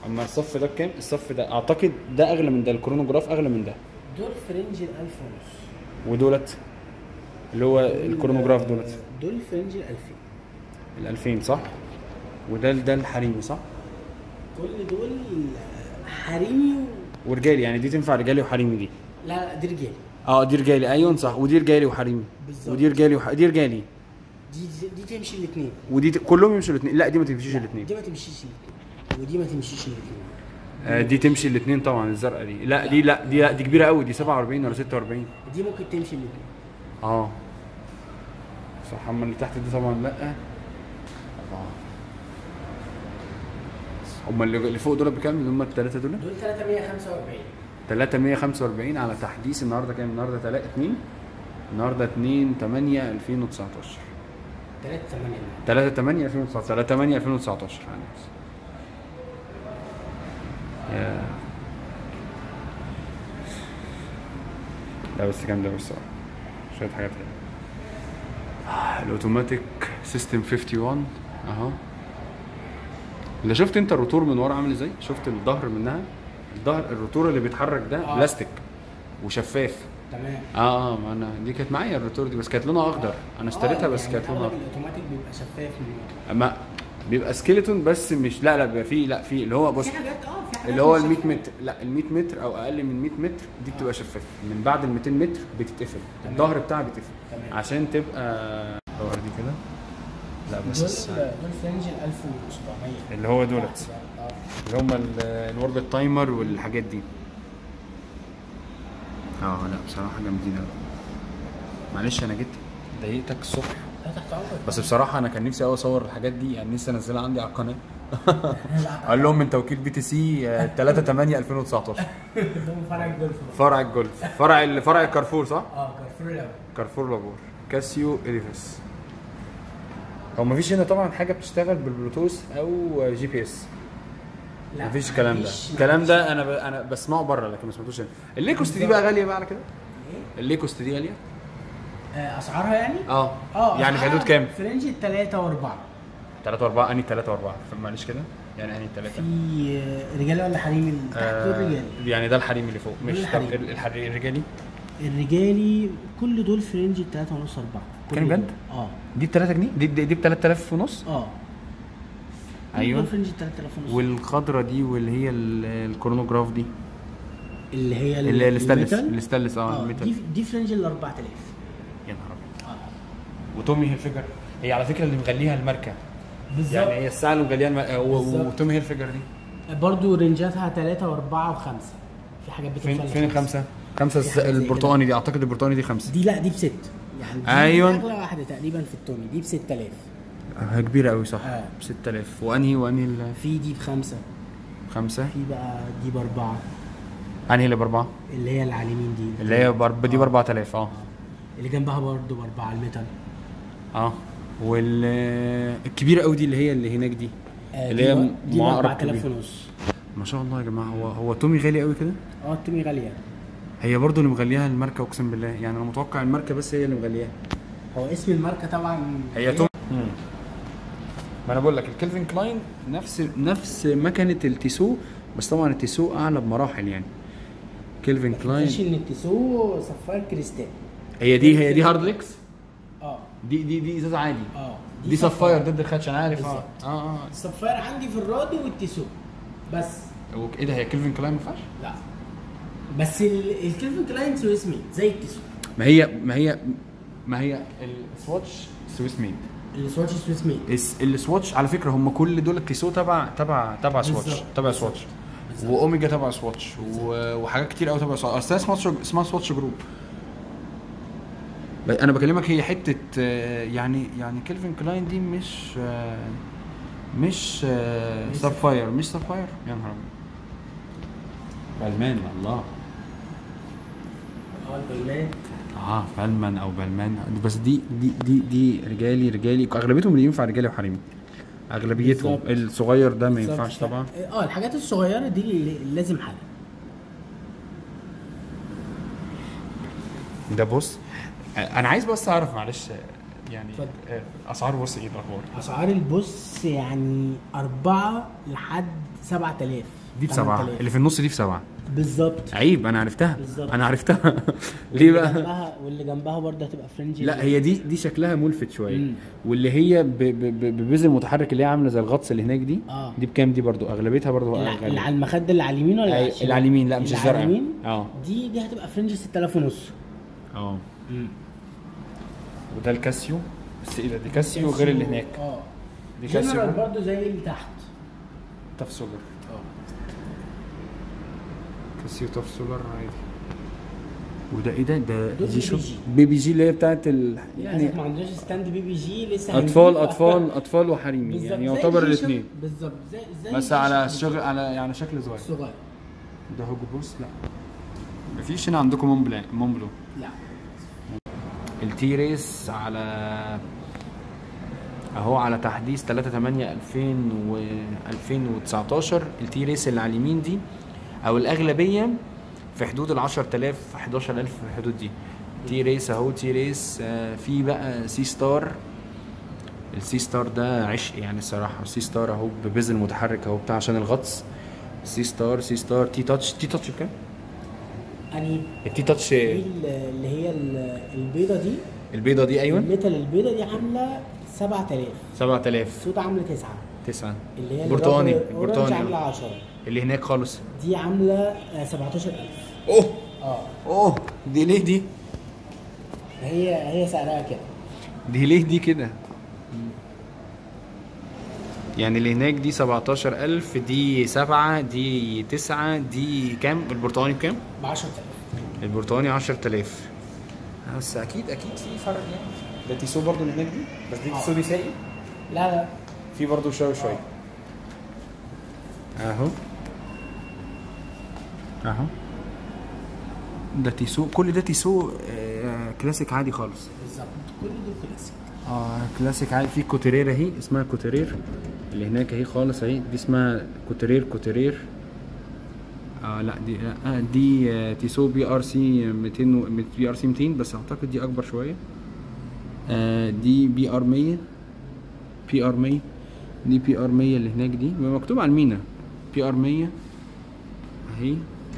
اما الصف ده بكام الصف ده اعتقد ده اغلى من ده الكرونوجراف اغلى من ده دول فرنج ال 1000 ونص ودولت اللي هو الكرونوجراف دولت دول فرنج ال 2000 ال 2000 صح وده ده الحريمي صح كل دول حريمي و... ورجالي يعني دي تنفع رجالي وحريمي دي لا لا دي رجالي اه دي رجالي ايوه صح ودي رجالي وحريمي بالظبط. ودي رجالي وح... دي رجالي دي دي تمشي الاثنين ودي ت... كلهم يمشوا الاثنين لا دي ما تمشيش الاثنين دي ما تمشيش الاثنين ودي ما تمشيش الاثنين آه دي تمشي الاثنين طبعا الزرقاء دي لا دي لا دي لا دي كبيره قوي دي 47 ولا 46 دي ممكن تمشي الاثنين اه صح اما اللي تحت دي طبعا لا آه. هما اللي اللي فوق دول بكام اللي هم الثلاثه دول دول 345 345 على تحديث النهارده كام النهارده 3 2 النهارده 2 8 2019 3 8 3 8 2019 3 8 2019 يعني بس. يا لا بس جامده قوي الصراحه شويه حاجات حلوه آه، الاوتوماتيك سيستم 51 اهو اللي شفت انت الروتور من ورا عامل ازاي شفت الظهر منها الظهر الروتور اللي بيتحرك ده آه. بلاستيك وشفاف تمام اه اه ما انا دي كانت معايا الروتور دي بس كانت لونها اخضر انا اشتريتها آه، بس يعني كانت لونها أغلب اخضر الاوتوماتيك بيبقى شفاف من اما بيبقى سكيلتون بس مش لا لا بيبقى فيه لا فيه اللي هو بص في حاجات اه في حاجات اللي هو مش ال 100 شفافة. متر لا ال 100 متر او اقل من 100 متر دي بتبقى شفافه من بعد ال 200 متر بتتقفل تمام. الظهر بتاعها بيتقفل تمام. عشان تبقى دور دي كده لا بس دول الس- دول فرنج ال 1700 اللي هو دولت اه اللي هم الوربت تايمر والحاجات دي اه لا بصراحه جامدين قوي معلش انا جيت ضايقتك الصبح لا تحت امرك بس بصراحه انا كان نفسي قوي اصور الحاجات دي يعني نفسي انزلها عندي على القناه لا قال لهم من توكيل بي تي سي 3 8 2019 ده فرع الجولف بقى. فرع الجولف فرع ال- فرع كارفور صح؟ اه كارفور الاول كارفور لابور كاسيو اليفيس هو مفيش هنا طبعا حاجه بتشتغل بالبلوتوث او جي بي اس لا مفيش الكلام ده مفيش- الكلام مفيش. ده انا ب... انا بسمعه بره لكن ما سمعتوش هنا الليكوست دي بقى غاليه بقى على كده إيه؟ الليكوست دي غاليه آه، اسعارها يعني؟ اه اه يعني في أسعارها حدود كام؟ في رينج الثلاثة وأربعة 3 و4 انهي 3 و4 معلش كده يعني انهي 3 في آه، رجالي ولا حريمي اللي تحت دول رجالي يعني ده الحريم اللي فوق مش دول طب الحريم. ال- الحري الرجالي الرجالي كل دول في رينج الثلاثة ونص أربعة كل كان دول. بجد؟ اه دي ب 3 جنيه دي دي دي ب 3000 ونص اه كل أيوة. دول في رينج الثلاثة ونص والخضره دي واللي هي ال- الكرونوجراف دي اللي هي ال- اللي الستانلس الميتال. الستانلس اه اه الميتال دي دي في رينج ال 4000 يا نهار ابيض اه وتومي هيلفيجر هي على فكره اللي مغليها الماركه بالظبط يعني هي الساعه اللي مغليها الم... و- بالظبط. وتومي هيلفيجر دي برضو رينجاتها 3 و4 و5 في حاجات بتوصل فين فين لخمسة. الخمسه؟ خمسه في الس- حاجة زي البرتقاني دي اعتقد البرتقاني دي خمسه دي لا دي بست يعني دي أيوة. اغلى واحده تقريبا في التوني دي ب 6000 آه، كبيره قوي صح آه. ب 6000 وانهي وانهي في دي بخمسه الخمسه في بقى دي باربعه انهي اللي باربعه؟ اللي هي اللي على اليمين دي اللي هي برب... دي ب 4000 اه اللي جنبها برضو باربعه الميتال اه وال الكبيره قوي دي اللي هي اللي هناك دي آه، اللي هي دي دي ب معقرب 4000 كبير. ونص ما شاء الله يا جماعه هو هو تومي غالي قوي كده اه التومي غاليه هي برضو اللي مغليها الماركه اقسم بالله يعني انا متوقع الماركه بس هي اللي مغلياها هو اسم الماركه طبعا هي توم ما انا بقول لك الكلفين كلاين نفس نفس مكنه التيسو بس طبعا التيسو اعلى بمراحل يعني كلفين ما تنساش كلاين ان التيسو صفار كريستال هي دي هي دي هاردلكس اه دي دي دي ازاز عادي اه دي صفاير ضد الخدش انا عارف اه بالظبط. اه اه الصفار عندي في الراديو والتيسو بس هو ايه ده هي كلفين كلاين ما ينفعش لا بس ال- الكلفن كلاين سويس ميد زي التيسو ما هي ما هي ما هي السواتش سويس ميد السواتش سويس ميد الس- السواتش على فكره هم كل دول التيسو تبع تبع تبع سواتش بالظبط. تبع سواتش بالظبط. واوميجا تبع سواتش و- وحاجات كتير قوي تبع سواتش اصل اسمها سواتش اسمها سواتش جروب ب- انا بكلمك هي حته آه، يعني يعني كيلفين كلاين دي مش آه، مش آه، مش سابفاير مش سابفاير يا نهار ابيض بلمان الله اه البلمان اه بلمان او بلمان بس دي دي دي دي رجالي رجالي اغلبيتهم اللي ينفع رجالي وحريمي اغلبيتهم بالظبط. الصغير ده ما بالظبط. ينفعش طبعا اه الحاجات الصغيره دي اللي لازم حاجه ده بص انا عايز بس اعرف معلش يعني اتفضل. آه، اسعار بص ايه الاخبار اسعار البص يعني أربعة لحد 7000 دي بسبعه 8000. اللي في النص دي بسبعه بالظبط عيب انا عرفتها بالظبط. انا عرفتها ليه واللي بقى جنبها واللي جنبها برضه هتبقى فرنج لا هي دي دي شكلها ملفت شويه مم. واللي هي ب- ب- ب- ببذل متحرك اللي هي عامله زي الغطس اللي هناك دي اه دي بكام دي برضو اغلبيتها برضو اللي أغلب. اللي على المخده اللي على اليمين ولا أي- على الشمال؟ اللي على اليمين لا مش اللي على الزرقاء اليمين اه دي دي هتبقى فرنج 6000 ونص اه وده الكاسيو بس ايه ده دي كاسيو غير اللي هناك اه دي جنرال كاسيو برضه زي اللي تحت تاف سولار كاسيو تاف سولار عادي وده ايه ده ده دول جي شو بيبي جي. بيبي جي اللي هي بتاعت ال... يعني يعني ما عندناش ستاند بي بي جي لسه اطفال هنجيب. اطفال اطفال وحريمي بالظبط يعني زي يعتبر الجي شو- الاثنين بالظبط زي زي بس الجي على شو شغل على يعني شكل صغير صغير ده هوجو بوس لا مفيش هنا عندكم مون بلان مون بلو لا التي ريس على اهو على تحديث 3 8 2000 و 2019 التي ريس اللي على اليمين دي او الاغلبيه في حدود ال 10000 11000 في الحدود دي تي ريس اهو تي ريس آه، في بقى سي ستار السي ستار ده عشق يعني الصراحه السي ستار اهو ببذل متحرك اهو بتاع عشان الغطس سي ستار سي ستار تي تاتش تي تاتش بكام؟ اني التي تاتش دي ال- اللي هي ال- البيضه دي البيضه دي ايوه الميتال البيضه دي عامله 7000 7000 السودا عامله 9 9 اللي هي برتقاني الرابر- أورنج برتقاني عامله آه. 10 اللي هناك خالص دي عامله آه، 17000 اوه اه اوه دي ليه دي هي هي سعرها كده دي ليه دي كده يعني اللي هناك دي 17000 دي 7 دي 9 دي كام البرتقاني بكام ب 10000 البرتقاني 10000 بس اكيد اكيد في فرق يعني ده تيسو برضو اللي هناك دي بس دي آه. تيسو دي ساقي لا لا في برضو شويه شويه اهو اهو ده تيسو كل ده تيسو آه كلاسيك عادي خالص بالظبط كل دول كلاسيك اه كلاسيك عادي في كوترير اهي اسمها كوترير اللي هناك اهي خالص اهي دي اسمها كوترير كوترير اه لا دي لا آه دي آه تيسو بي ار سي 200 و- بي ار سي 200 بس اعتقد دي اكبر شويه آه دي بي ار 100 بي ار 100 دي بي ار 100 اللي هناك دي مكتوب على المينا بي ار 100 اهي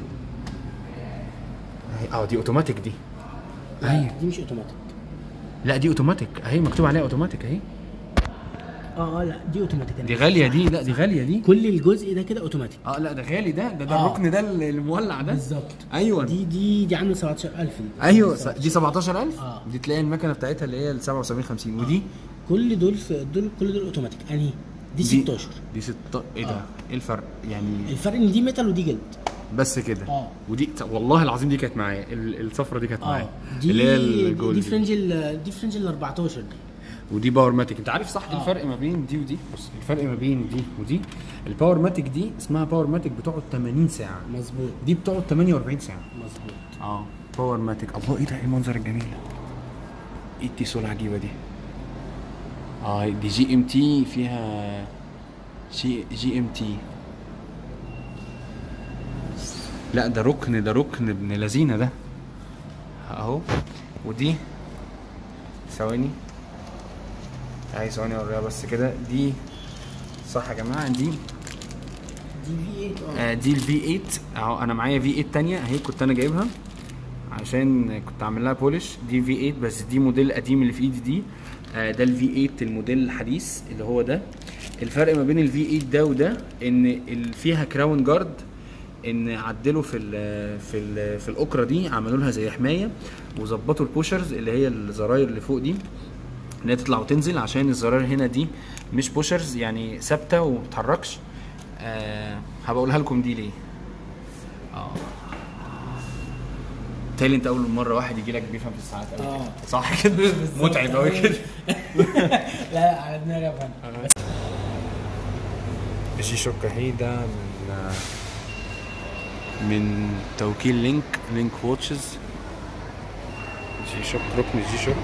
اهي اه دي اوتوماتيك دي اهي دي مش اوتوماتيك لا دي اوتوماتيك اهي مكتوب عليها اوتوماتيك اهي اه اه لا دي اوتوماتيك دي غاليه دي لا دي غاليه دي كل الجزء ده كده اوتوماتيك اه لا ده غالي ده ده, ده آه. الركن ده المولع ده بالظبط ايوه دي دي دي عامله 17000 دي ايوه س- دي 17000 آه. دي تلاقي المكنه بتاعتها اللي هي ال 77 50 ودي كل دول في دول كل دول اوتوماتيك انهي دي 16 دي 6 ايه ده آه. ايه الفرق يعني الفرق ان دي ميتال ودي جلد بس كده آه. ودي والله العظيم دي كانت معايا ال- الصفرة دي كانت معايا اه دي اللي هي دي, الجولد دي دي. فرنج ال- دي فرنج ال 14 دي ودي باور ماتيك انت عارف صح آه. الفرق ما بين دي ودي بص الفرق ما بين دي ودي الباور ماتيك دي اسمها باور ماتيك بتقعد 80 ساعه مظبوط دي بتقعد 48 ساعه مظبوط اه باور ماتيك الله ايه ده ايه المنظر الجميل ايه التيسو العجيبه دي اه دي جي ام تي فيها جي جي ام تي لا ده ركن ده ركن ابن لذينه ده اهو ودي ثواني اهي ثواني اوريها بس كده دي صح يا جماعه دي دي في 8 اه آه، دي الفي 8 اهو انا معايا في 8 تانية اهي كنت انا جايبها عشان كنت عامل لها بولش دي في 8 بس دي موديل قديم اللي في ايدي دي آه، ده الفي 8 الموديل الحديث اللي هو ده الفرق ما بين الفي 8 ده وده ان ال- فيها كراون جارد ان عدلوا في ال في ال في الاكره دي عملوا لها زي حمايه وظبطوا البوشرز اللي هي الزراير اللي فوق دي ان هي تطلع وتنزل عشان الزراير هنا دي مش بوشرز يعني ثابته وما بتتحركش أه هبقى اقولها لكم دي ليه اه تالي انت اول مره واحد يجي لك بيفهم في الساعات قوي آه. كده صح كده متعب قوي كده لا لا على دماغي يا فندم جي شوك اهي ده من من توكيل لينك لينك واتشز جي شوك ركن جي شوك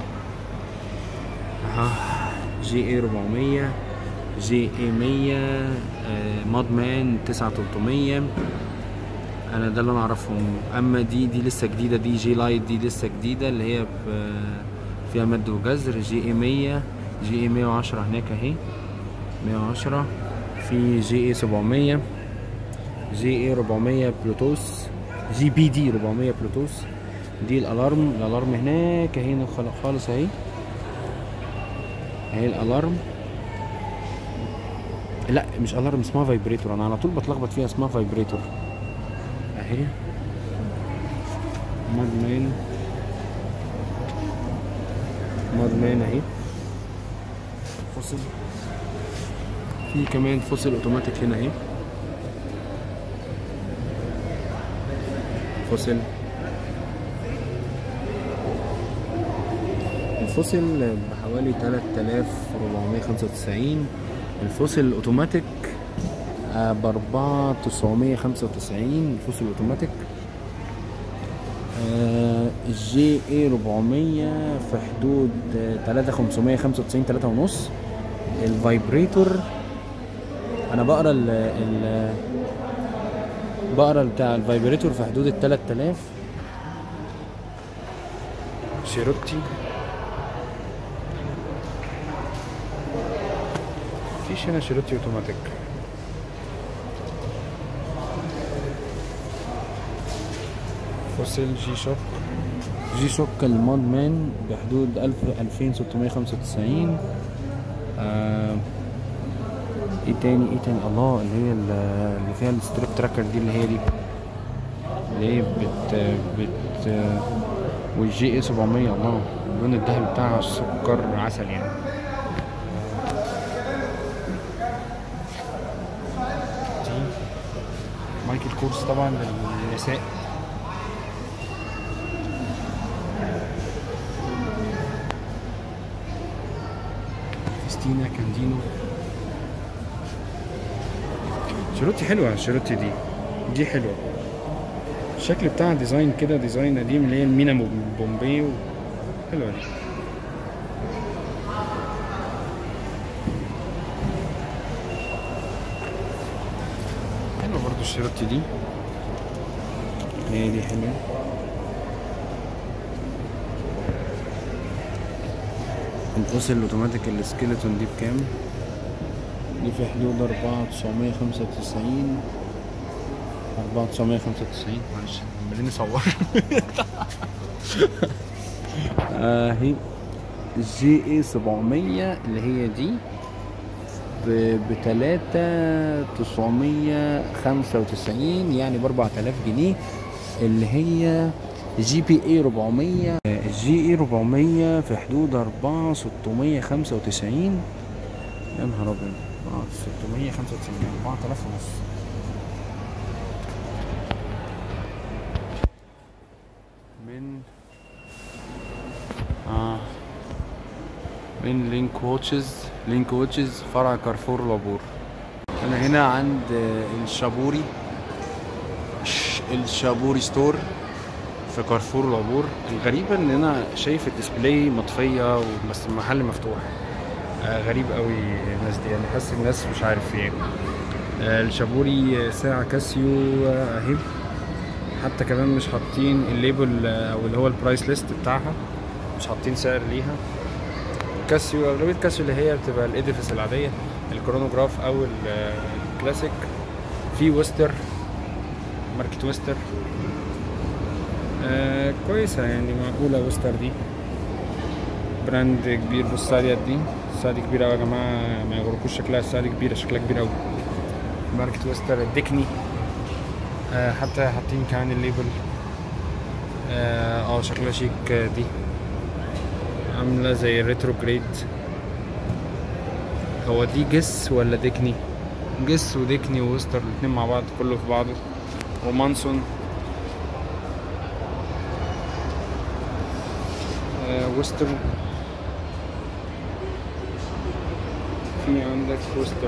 اها جي اي 400 جي اي 100 ماد مان 9300 انا ده اللي انا اعرفهم اما دي دي لسه جديده دي جي لايت دي لسه جديده اللي هي ب فيها مد وجزر جي اي 100 جي اي 110 هناك اهي 110 في جي اي 700 جي اي 400 بلوتوث جي بي دي 400 بلوتوث دي الالارم الالارم هناك اهي خل- خالص اهي اهي الالارم لا مش الارم اسمها فايبريتور انا على طول بتلخبط فيها اسمها فايبريتور اهي مادمان مادمان اهي فصل في كمان فصل اوتوماتيك هنا اهي فصل الفصل بحوالي 3495 الفصل الاوتوماتيك ب 4995 الفصل الاوتوماتيك آه، الجي اي 400 في حدود 3595 3 ونص الفايبريتور انا بقرا ال ال بقرا بتاع الفايبريتور في حدود ال 3000 شيروتي مفيش هنا شيروتي اوتوماتيك فوسيل جي شوك جي شوك الماد مان بحدود 1000 2695 آه ايه تاني ايه تاني الله اللي هي ال- اللي فيها الستريب تراكر دي اللي هي دي اللي هي بت بت والجي اي 700 الله اللون الذهبي بتاعها سكر عسل يعني دي مايكل كورس طبعا للنساء فيستينا كاندينو شيروتي حلوة شيروتي دي دي حلوة الشكل بتاعها ديزاين كده ديزاين قديم اللي هي المينا بوم- بومبي و... حلوة دي حلوة برضو الشيروتي دي هي دي حلوة القوس الاوتوماتيك السكيلتون دي بكام؟ دي في حدود 4995 4995 معلش عمالين نصور آه هي جي اي 700 اللي هي دي ب 3995 يعني ب 4000 جنيه اللي هي جي بي اي 400 الجي اي 400 في حدود 4695 يا نهار ابيض اه 695 4000 ونص من اه من لينك واتشز لينك واتشز فرع كارفور لابور انا هنا عند آه، الشابوري ش- الشابوري ستور في كارفور لابور الغريبة ان انا شايف الديسبلاي مطفية بس المحل مفتوح آه، غريب قوي الناس دي يعني حاسس الناس مش عارف في ايه آه، الشابوري ساعة كاسيو آه، اهي حتى كمان مش حاطين الليبل آه، او اللي هو البرايس ليست بتاعها مش حاطين سعر ليها كاسيو اغلبية كاسيو اللي هي بتبقى الاديفيس العادية الكرونوجراف او ال- آه، الكلاسيك في ويستر ماركة ويستر آه كويسة يعني معقولة ويستر دي براند كبير بص على دي الساعة دي كبيرة أوي يا جماعة ما يغركوش شكلها الساعة دي كبيرة شكلها كبير أوي ماركة ويستر الديكني آه حتى حاطين كمان الليبل اه آه، شكلها شيك آه، دي عاملة زي ريترو جريد هو دي جس ولا ديكني جس وديكني وويستر الاتنين مع بعض كله في بعضه ومانسون آه ويستر في عندك ويستر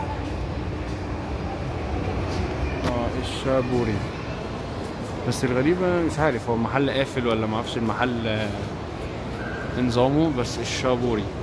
اه الشابوري بس الغريبة مش عارف هو المحل قافل ولا معرفش المحل آه، نظامه بس الشابوري